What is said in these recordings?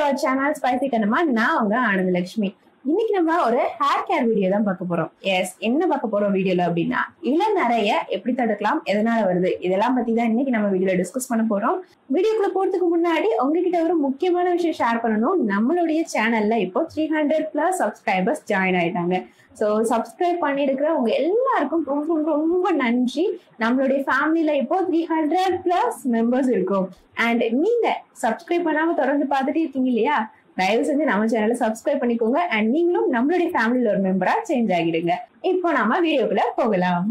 our channel spicy கண்ணமா நான் உங்க ஆனந்தலட்சுமி இன்னைக்கு நம்ம ஒரு ஹேர் கேர் வீடியோ தான் பார்க்க போறோம் எஸ் என்ன பார்க்க போறோம் வீடியோல அப்படின்னா இளநரைய எப்படி தடுக்கலாம் எதனால வருது இதெல்லாம் பத்தி தான் இன்னைக்கு நம்ம வீடியோல டிஸ்கஸ் பண்ண போறோம் வீடியோக்குள்ள போறதுக்கு முன்னாடி உங்ககிட்ட ஒரு முக்கியமான விஷயம் ஷேர் பண்ணணும் நம்மளுடைய சேனல்ல இப்போ three hundred plus subscribers join ஆயிட்டாங்க ஸோ சப்ஸ்கிரைப் பண்ணியிருக்கிற உங்க எல்லாருக்கும் ரொம்ப ரொம்ப ரொம்ப நன்றி நம்மளுடைய ஃபேமிலியில இப்போ த்ரீ ஹண்ட்ரட் பிளஸ் மெம்பர்ஸ் இருக்கும் அண்ட் நீங்க சப்ஸ்கிரைப் பண்ணாம தொடர்ந்து பார்த்துட்டு இருக்கீங்க இல்லையா தயவு செஞ்சு நம்ம சேனலை சப்ஸ்கிரைப் பண்ணிக்கோங்க அண்ட் நீங்களும் நம்மளுடைய ஃபேமிலியில ஒரு மெம்பரா சேஞ்ச் ஆகிடுங்க இப்போ நாம வீடியோக்குள்ள போகலாம்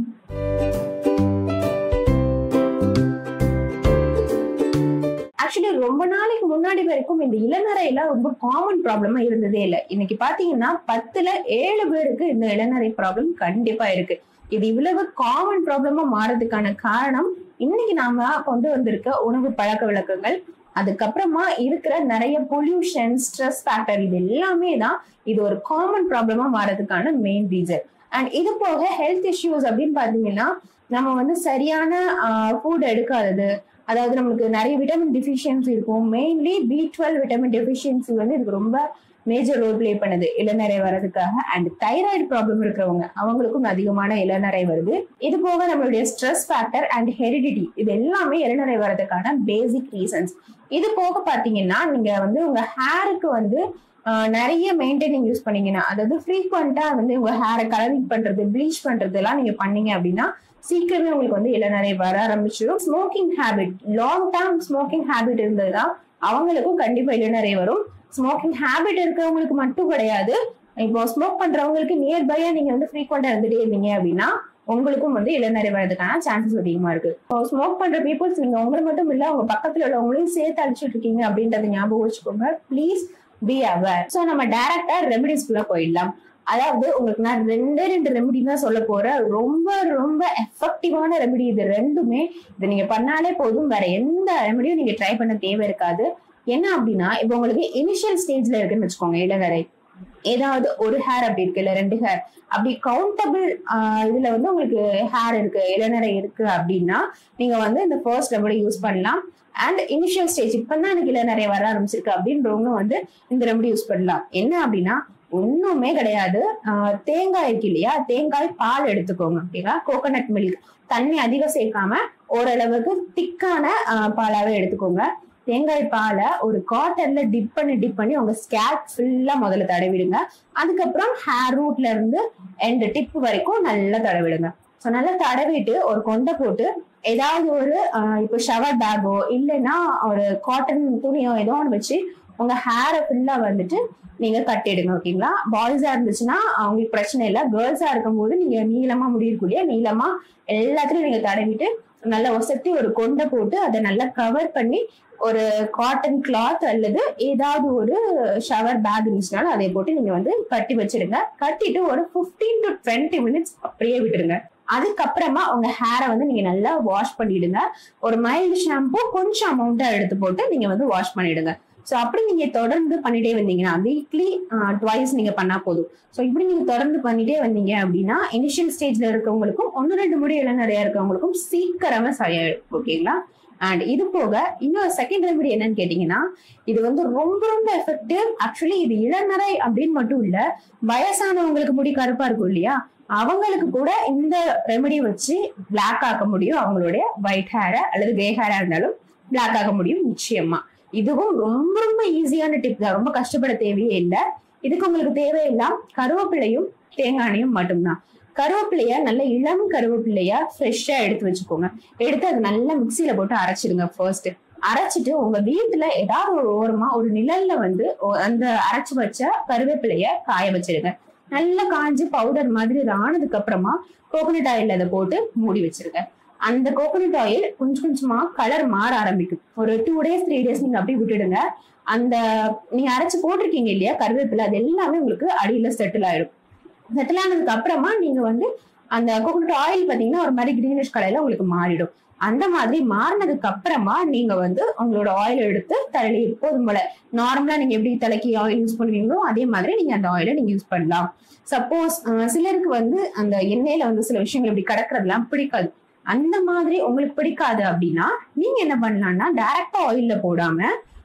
ஆக்சுவலி ரொம்ப நாளைக்கு முன்னாடி வரைக்கும் இந்த இளநரையில ரொம்ப காமன் ப்ராப்ளமா இருந்ததே இல்லை இன்னைக்கு பாத்தீங்கன்னா பத்துல ஏழு பேருக்கு இந்த இளநரை ப்ராப்ளம் கண்டிப்பா இருக்கு இது இவ்வளவு காமன் ப்ராப்ளமா மாறதுக்கான காரணம் இன்னைக்கு நாம கொண்டு வந்திருக்க உணவு பழக்க வழக்கங்கள் அதுக்கப்புறமா இருக்கிற நிறைய பொல்யூஷன் ஸ்ட்ரெஸ் ஃபேக்டர் இது எல்லாமே தான் இது ஒரு காமன் ப்ராப்ளமா மாறதுக்கான மெயின் ரீசன் அண்ட் இது போக ஹெல்த் இஷ்யூஸ் அப்படின்னு பாத்தீங்கன்னா நம்ம வந்து சரியான ஃபுட் எடுக்காதது அதாவது நம்மளுக்கு நிறைய விட்டமின் டெஃபிஷியன்சி இருக்கும் mainly B twelve vitamin deficiency வந்து இதுக்கு ரொம்ப மேஜர் ரோல் பிளே பண்ணுது இளநரை வர்றதுக்காக அண்ட் தைராய்டு ப்ராப்ளம் இருக்கிறவங்க அவங்களுக்கும் அதிகமான இளநரை வருது இது போக நம்மளுடைய ஸ்ட்ரெஸ் ஃபேக்டர் அண்ட் ஹெரிடிட்டி இது எல்லாமே இளநரை வர்றதுக்கான பேசிக் ரீசன்ஸ் இது போக பாத்தீங்கன்னா நீங்க வந்து உங்க ஹேருக்கு வந்து நிறைய மெயின்டைனிங் யூஸ் பண்ணீங்கன்னா அதாவது ஃப்ரீக்வெண்டா வந்து உங்க ஹேரை கலரிங் பண்றது ப்ளீச் பண்றது எல்லாம் நீங்க பண்ணீங்க அப்படின்னா சீக்கிரமே உங்களுக்கு வந்து இளநரை வர ஆரம்பிச்சிடும் smoking habit long term smoking habit இருந்ததுதான் அவங்களுக்கும் கண்டிப்பா இளநரை வரும் ஸ்மோக்கிங் ஹேபிட் இருக்கிறவங்களுக்கு மட்டும் கிடையாது இப்போ ஸ்மோக் பண்றவங்களுக்கு நியர்பையா நீங்க வந்து ஃப்ரீக்வெண்டா இருந்துட்டே இருந்தீங்க அப்படின்னா உங்களுக்கும் வந்து இளநரை வரதுக்கான சான்சஸ் அதிகமா இருக்கு ஸ்மோக் பண்ற பீப்புள்ஸ் நீங்க உங்களை மட்டும் இல்ல உங்க பக்கத்துல உள்ளவங்களையும் சேர்த்து அழிச்சிட்டு இருக்கீங்க அப்படின்றத ஞாபகம் வச்சுக்கோங்க ப்ளீஸ் பி அவர் ஸோ நம்ம டைரக்டா ரெமடிஸ்குள்ள போயிடலாம் அதாவது உங்களுக்கு நான் ரெண்டே ரெண்டு ரெமெடி தான் சொல்ல போறேன் ரொம்ப ரொம்ப எஃபெக்டிவான ரெமெடி இது ரெண்டுமே இது நீங்க பண்ணாலே போதும் வேற எந்த ரெமெடியும் நீங்க ட்ரை பண்ண தேவை இருக்காது என்ன அப்படின்னா இப்போ உங்களுக்கு இனிஷியல் ஸ்டேஜ்ல இருக்குன்னு வச்சுக்கோங்க இளநரை ஏதாவது ஒரு ஹேர் அப்படி இருக்கு இல்ல ரெண்டு ஹேர் அப்படி கவுண்டபிள் இதுல வந்து உங்களுக்கு ஹேர் இருக்கு இளநரை இருக்கு அப்படின்னா நீங்க வந்து இந்த ஃபர்ஸ்ட் ரெமடி யூஸ் பண்ணலாம் அண்ட் இனிஷியல் ஸ்டேஜ் இப்பதான் எனக்கு இளநரை வர ஆரம்பிச்சிருக்கு அப்படின்றவங்க வந்து இந்த ரெமடி யூஸ் பண்ணலாம் என்ன அப்படின்னா ஒண்ணுமே கிடையாது தேங்காய் இருக்கு இல்லையா தேங்காய் பால் எடுத்துக்கோங்க ஓகேவா கோகோனட் மில்க் தண்ணி அதிகம் சேர்க்காம ஓரளவுக்கு திக்கான பாலாவே எடுத்துக்கோங்க தேங்காய் பாலை ஒரு காட்டன்ல டிப் பண்ணி டிப் பண்ணி உங்க ஸ்கேல்ப் ஃபுல்லா முதல்ல தடவிடுங்க அதுக்கப்புறம் ஹேர் ரூட்ல இருந்து எண்ட் டிப் வரைக்கும் நல்லா தடவிடுங்க ஸோ நல்லா தடவிட்டு ஒரு கொண்டை போட்டு ஏதாவது ஒரு இப்போ ஷவர் பேக்கோ இல்லைன்னா ஒரு காட்டன் துணியோ ஏதோ ஒன்று வச்சு உங்க ஹேரை ஃபுல்லா வந்துட்டு நீங்க கட்டிடுங்க ஓகேங்களா பாய்ஸா இருந்துச்சுன்னா அவங்களுக்கு பிரச்சனை இல்லை கேர்ள்ஸா இருக்கும்போது நீங்க நீளமா முடியக்கூடிய நீளமா எல்லாத்துலயும் நீங்க தடவிட்டு நல்லா ஒசத்தி ஒரு கொண்டை போட்டு அதை நல்லா கவர் பண்ணி ஒரு காட்டன் கிளாத் அல்லது ஏதாவது ஒரு ஷவர் பேக் இருந்துச்சுனாலும் அதை போட்டு நீங்க வந்து கட்டி வச்சிடுங்க கட்டிட்டு ஒரு பிப்டீன் டு டுவெண்ட்டி மினிட்ஸ் அப்படியே விட்டுருங்க அதுக்கப்புறமா உங்க ஹேரை வந்து நீங்க நல்லா வாஷ் பண்ணிடுங்க ஒரு மைல்டு ஷாம்பு கொஞ்சம் அமௌண்ட்டா எடுத்து போட்டு நீங்க வந்து வாஷ் பண்ணிடுங்க ஸோ அப்படி நீங்க தொடர்ந்து பண்ணிட்டே வந்தீங்கன்னா வீக்லி ட்வைஸ் நீங்க பண்ணா போதும் ஸோ இப்படி நீங்க தொடர்ந்து பண்ணிட்டே வந்தீங்க அப்படின்னா இனிஷியல் ஸ்டேஜ்ல இருக்கவங்களுக்கும் ஒன்னு ரெண்டு முடி நிறைய இருக்கவங்களுக்கும் சீக்கிரமா சரியாயிடும் ஓகேங்களா அண்ட் இது போக இன்னொரு செகண்ட் ரெமெடி என்னன்னு கேட்டீங்கன்னா இது வந்து ரொம்ப ரொம்ப எஃபெக்டிவ் ஆக்சுவலி இது இளநரை அப்படின்னு மட்டும் இல்ல வயசானவங்களுக்கு முடி கருப்பா இருக்கும் இல்லையா அவங்களுக்கு கூட இந்த ரெமெடி வச்சு பிளாக் ஆக்க முடியும் அவங்களுடைய ஒயிட் ஹேரை அல்லது கிரே ஹேரா இருந்தாலும் பிளாக் ஆக்க முடியும் நிச்சயமா இதுவும் ரொம்ப ரொம்ப ஈஸியான டிப் தான் ரொம்ப கஷ்டப்பட தேவையே இல்லை இதுக்கு உங்களுக்கு தேவையெல்லாம் கருவேப்பிலையும் தேங்காயும் மட்டும்தான் கருவேப்பிலைய நல்ல இளம் கருவேப்பிலையா ஃப்ரெஷ்ஷா எடுத்து வச்சுக்கோங்க எடுத்து அது நல்லா மிக்சியில போட்டு அரைச்சிடுங்க ஃபர்ஸ்ட் அரைச்சிட்டு உங்க வீட்டுல ஏதாவது ஒரு ஓரமா ஒரு நிழல்ல வந்து அந்த அரைச்சு வச்ச கருவேப்பிலைய காய வச்சிடுங்க நல்லா காஞ்சு பவுடர் மாதிரி ஆனதுக்கு அப்புறமா கோகனட் ஆயில் அதை போட்டு மூடி வச்சிருங்க அந்த கோகனட் ஆயில் கொஞ்சம் கொஞ்சமா கலர் மாற ஆரம்பிக்கும் ஒரு டூ டேஸ் த்ரீ டேஸ் நீங்க அப்படியே விட்டுடுங்க அந்த நீங்க அரைச்சு போட்டிருக்கீங்க இல்லையா கருவேப்பிலை அது எல்லாமே உங்களுக்கு அடியில செட்டில் ஆயிடும் செட்டில் ஆனதுக்கு அப்புறமா நீங்க வந்து அந்த கோகனட் ஆயில் பாத்தீங்கன்னா ஒரு மாதிரி கிரீனிஷ் கலர்ல உங்களுக்கு மாறிடும் அந்த மாதிரி மாறினதுக்கு அப்புறமா நீங்க வந்து உங்களோட ஆயில் எடுத்து தலையில எப்போதும் போல நார்மலா நீங்க எப்படி தலைக்கு ஆயில் யூஸ் பண்ணுவீங்களோ அதே மாதிரி நீங்க அந்த ஆயிலை நீங்க யூஸ் பண்ணலாம் சப்போஸ் சிலருக்கு வந்து அந்த எண்ணெயில வந்து சில விஷயங்கள் இப்படி கிடக்குறதுலாம் பிடிக்காது அந்த மாதிரி உங்களுக்கு பிடிக்காது அப்படின்னா நீங்க என்ன பண்ணலாம்னா டைரக்டா ஆயில்ல போடாம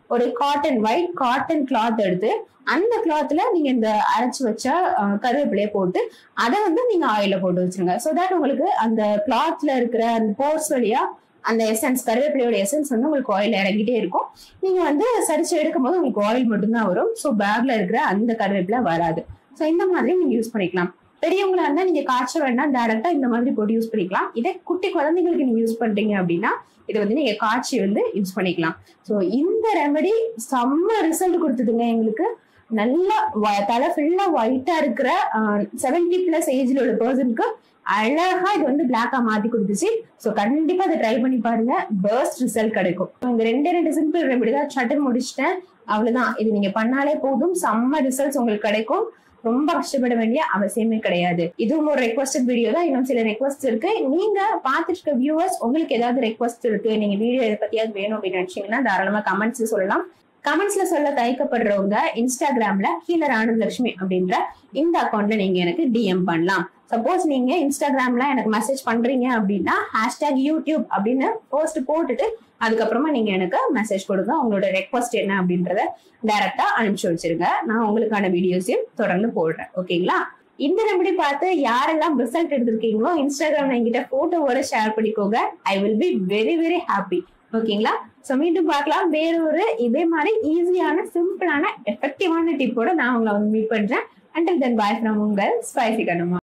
ஒரு காட்டன் ஒயிட் காட்டன் கிளாத் எடுத்து அந்த கிளாத்ல நீங்க இந்த அரைச்சு வச்ச அஹ், கருவேப்பிலைய போட்டு அதை வந்து நீங்க ஆயில போட்டு வச்சிருங்க ஸோ தட் உங்களுக்கு அந்த கிளாத்ல இருக்கிற அந்த போர்ஸ் வழியா அந்த எசன்ஸ் கருவேப்பிலையோட எசன்ஸ் வந்து உங்களுக்கு ஆயில் இறங்கிட்டே இருக்கும் நீங்க வந்து சரிச்சு எடுக்கும் போது உங்களுக்கு ஆயில் மட்டும்தான் வரும் ஸோ பேக்ல இருக்கிற அந்த கருவேப்பிலை வராது ஸோ இந்த மாதிரி நீங்க யூஸ் பண்ணிக்கலாம் பெரியவங்களா இருந்தா நீங்க காய்ச்ச வேண்டாம் டேரக்டா இந்த மாதிரி போட்டு யூஸ் பண்ணிக்கலாம் இதே குட்டி குழந்தைங்களுக்கு நீங்க யூஸ் பண்றீங்க அப்படின்னா இது வந்து நீங்க காய்ச்சி வந்து யூஸ் பண்ணிக்கலாம் ஸோ இந்த ரெமடி செம்ம ரிசல்ட் கொடுத்ததுங்க எங்களுக்கு நல்லா வ- தலை ஃபுல்லா ஒயிட்டா இருக்கிற செவன்டி பிளஸ் ஏஜ்ல உள்ள பர்சனுக்கு அழகா இது வந்து பிளாக்கா மாத்தி கொடுத்துச்சு ஸோ கண்டிப்பா அதை ட்ரை பண்ணி பாருங்க பெர்ஸ்ட் ரிசல்ட் கிடைக்கும் இந்த ரெண்டே ரெண்டு சிம்பிள் ரெமடி தான் சட்டன் முடிச்சிட்டேன் அவ்வளவுதான் இது நீங்க பண்ணாலே போதும் செம்ம ரிசல்ட்ஸ் உங்களுக்கு கிடைக்கும் ரொம்ப கஷ்டப்பட வேண்டிய அவசியமே கிடையாது இதுவும் ஒரு ரெக்வஸ்டட் வீடியோ தான் இன்னும் சில ரெக்வஸ்ட் இருக்கு நீங்க பார்த்துட்டு இருக்க வியூவர்ஸ் உங்களுக்கு ஏதாவது ரெக்வஸ்ட் இருக்கு நீங்க வீடியோ எதை பத்தியாவது வேணும் அப்படின்னு நினைச்சீங்கன்னா தாராளமா கமெண்ட்ஸ் சொல்லலாம் கமெண்ட்ஸ்ல சொல்ல தயக்கப்படுறவங்க இன்ஸ்டாகிராம்ல கீழே ஆனந்தலட்சுமி அப்படின்ற இந்த அக்கௌண்ட்ல நீங்க எனக்கு டிஎம் பண்ணலாம் சப்போஸ் நீங்க இன்ஸ்டாகிராம்ல எனக்கு மெசேஜ் பண்றீங்க அப்படின்னா ஹேஷ்டேக் யூடியூப் அப்படின்னு போஸ்ட் போட்டுட்டு அதுக்கப்புறமா நீங்க எனக்கு மெசேஜ் கொடுங்க உங்களோட ரெக்வஸ்ட் என்ன அப்படின்றத டைரக்டா அனுப்பிச்சு வச்சிருங்க நான் உங்களுக்கான வீடியோஸையும் தொடர்ந்து போடுறேன் ஓகேங்களா இந்த ரெமடி பார்த்து யாரெல்லாம் ரிசல்ட் எடுத்திருக்கீங்களோ இன்ஸ்டாகிராம்ல என்கிட்ட போட்டோவோட ஷேர் பண்ணிக்கோங்க I will be very very happy ஓகேங்களா ஸோ மீண்டும் பார்க்கலாம் வேற ஒரு இதே மாதிரி ஈஸியான சிம்பிளான எஃபெக்டிவான டிப்போட நான் உங்களை வந்து மீட் பண்றேன் அண்டில் தென் பாய் ஃப்ரம் உங்கள் ஸ்பைசி கண்ணுமா